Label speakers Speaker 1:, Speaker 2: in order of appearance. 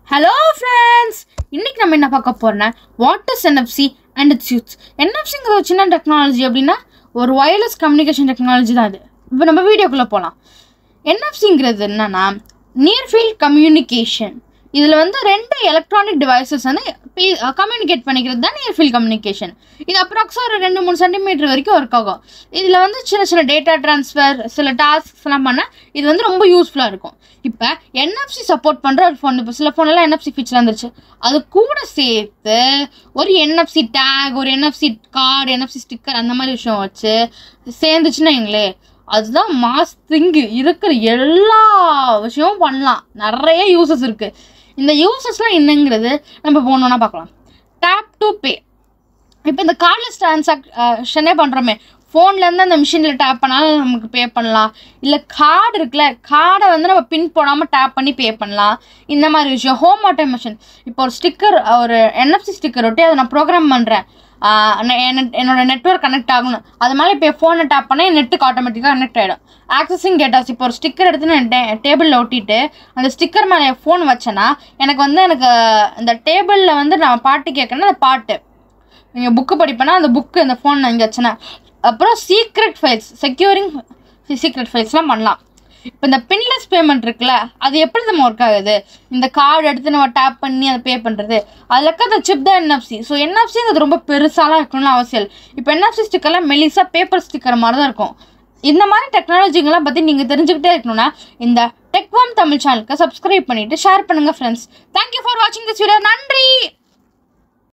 Speaker 1: hello friends இன்னைக்கு நம்ம என்ன பார்க்க போறோம்னா what is NFC and it's uses என்எஃப்சிங்கிற ஒரு சின்ன டெக்னாலஜி அப்படின்னா ஒரு வயர்லெஸ் கம்யூனிகேஷன் டெக்னாலஜி தான் அது இப்போ நம்ம வீடியோக்குள்ளே போகலாம் என்எஃப்சிங்கிறது என்னன்னா நியர் ஃபீல்ட் கம்யூனிகேஷன் இதில் வந்து ரெண்டு எலக்ட்ரானிக் டிவைசஸ் வந்து கம்யூனிகேட் பண்ணிக்கிறது தான் நியர் ஃபீல்ட் கம்யூனிகேஷன் இது அப்ராக்ஸாக ஒரு ரெண்டு மூணு சென்டிமீட்டர் வரைக்கும் ஒர்க் ஆகும் இதில் வந்து சின்ன சின்ன டேட்டா ட்ரான்ஸ்ஃபர் சில டாஸ்க்ஸ் எல்லாம் பண்ண இது வந்து ரொம்ப யூஸ்ஃபுல்லாக இருக்கும் இப்போ என்எஃப்சி சப்போர்ட் பண்ணுற ஒரு ஃபோன் இப்போ சில ஃபோன்லாம் என்எஃப்சி ஃபீச்சர் வந்துருச்சு அது கூட சேர்த்து ஒரு என்எஃப்சி டேக் ஒரு என்எஃப்சி கார்டு என்எஃப்சி ஸ்டிக்கர் அந்த மாதிரி விஷயம் வச்சு சேர்ந்துச்சுன்னா எங்களே அதுதான் மாஸ் திங்கு இருக்கிற எல்லா விஷயமும் பண்ணலாம் நிறைய யூசஸ் இருக்குது இந்த யூசஸ்லாம் என்னங்கிறது நம்ம போனோன்னா பார்க்கலாம் டேப் டு பே இப்போ இந்த கார்ட்லெஸ் ட்ரான்சாக்ஷனே பண்ணுறோமே ஃபோன்லேருந்து அந்த மிஷினில் டேப் பண்ணாலும் நமக்கு பே பண்ணலாம் இல்லை கார்டு இருக்குல்ல கார்டை வந்து நம்ம பின் போடாமல் டேப் பண்ணி பே பண்ணலாம் இந்த மாதிரி விஷயம் ஹோம் ஆட்டோமேஷன் இப்போ ஒரு ஸ்டிக்கர் ஒரு என்எஃப்சி ஸ்டிக்கர் ஒட்டி அதை நான் ப்ரோக்ராம் பண்ணுறேன் என்னோட நெட்ஒர்க் கனெக்ட் ஆகணும் அது மாதிரி இப்போ ஃபோனை டேப் பண்ணால் என் நெட்டுக்கு ஆட்டோமேட்டிக்காக கனெக்ட் ஆகிடும் ஆக்சஸிங் டேட்டாஸ் இப்போ ஒரு ஸ்டிக்கர் எடுத்து நான் டே டேபிளில் ஒட்டிட்டு அந்த ஸ்டிக்கர் மேலே ஃபோன் வச்சேன்னா எனக்கு வந்து எனக்கு இந்த டேபிளில் வந்து நான் பாட்டு கேட்கணும்னா அந்த பாட்டு நீங்கள் புக்கு படிப்பேன்னா அந்த புக்கு அந்த ஃபோன் நான் இங்கே வச்சேன்னா அப்புறம் சீக்ரெட் ஃபைல்ஸ் செக்யூரிங் சீக்ரெட் ஃபைல்ஸ்லாம் பண்ணலாம் இப்போ இந்த பின்லெஸ் பேமெண்ட் இருக்குல்ல அது எப்படி நம்ம ஒர்க் ஆகுது இந்த கார்டு எடுத்து நம்ம டேப் பண்ணி அதை பே பண்ணுறது அதில் இருக்க அந்த சிப் தான் என்எஃப்சி ஸோ என்எஃப்சி அது ரொம்ப பெருசாலாம் இருக்கணும்னு அவசியம் இல்லை இப்போ என்எஃப்சி ஸ்டிக்கர்லாம் மெலிசா பேப்பர் ஸ்டிக்கர் மாதிரி தான் இருக்கும் இந்த மாதிரி டெக்னாலஜிங்கெல்லாம் பற்றி நீங்கள் தெரிஞ்சுக்கிட்டே இருக்கணும்னா இந்த டெக்வாம் தமிழ் சேனலுக்கு சப்ஸ்கிரைப் பண்ணிவிட்டு ஷேர் பண்ணுங்கள் ஃப்ரெண்ட்ஸ் தேங்க்யூ ஃபார் வாட்சிங் திஸ் வீடியோ நன்றி